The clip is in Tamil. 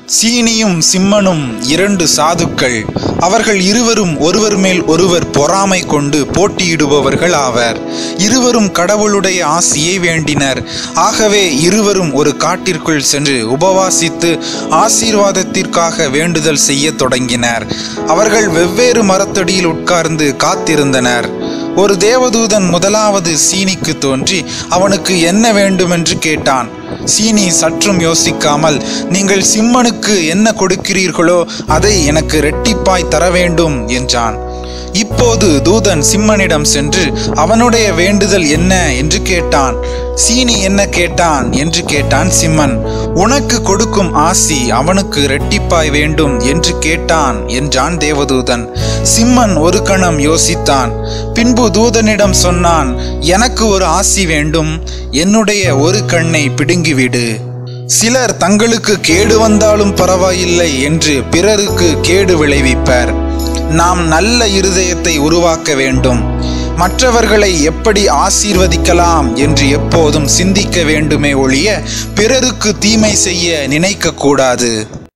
சீனியும் சிம்மனும் இரண்டு சாதுக்கள் அவர்கள் இருவரும் ஒருவர் மேல் ஒருவர் பொறாமை கொண்டு போட்டியிடுபவர்கள் ஆவர் இருவரும் கடவுளுடைய ஆசியை வேண்டினர் ஆகவே இருவரும் ஒரு காட்டிற்குள் சென்று உபவாசித்து ஆசீர்வாதத்திற்காக வேண்டுதல் செய்யத் தொடங்கினர் அவர்கள் வெவ்வேறு மரத்தடியில் உட்கார்ந்து காத்திருந்தனர் ஒரு தேவதூதன் முதலாவது சீனிக்கு தோன்றி அவனுக்கு என்ன வேண்டுமென்று கேட்டான் சீனி சற்றும் யோசிக்காமல் நீங்கள் சிம்மனுக்கு என்ன கொடுக்கிறீர்களோ அதை எனக்கு ரெட்டிப்பாய் தர வேண்டும் என்றான் இப்போது தூதன் சிம்மனிடம் சென்று அவனுடைய வேண்டுதல் என்ன என்று கேட்டான் சீனி என்ன கேட்டான் என்று கேட்டான் சிம்மன் உனக்கு கொடுக்கும் ஆசி அவனுக்கு ரெட்டிப்பாய் வேண்டும் என்று கேட்டான் என்றான் தேவதூதன் சிம்மன் ஒரு கணம் யோசித்தான் பின்பு தூதனிடம் சொன்னான் எனக்கு ஒரு ஆசி வேண்டும் என்னுடைய ஒரு கண்ணை பிடுங்கிவிடு சிலர் தங்களுக்கு கேடு வந்தாலும் பரவாயில்லை என்று பிறருக்கு கேடு விளைவிப்பர் நாம் நல்ல இருதயத்தை உருவாக்க வேண்டும் மற்றவர்களை எப்படி ஆசீர்வதிக்கலாம் என்று எப்போதும் சிந்திக்க வேண்டுமே ஒழிய பிறருக்கு தீமை செய்ய நினைக்கக்கூடாது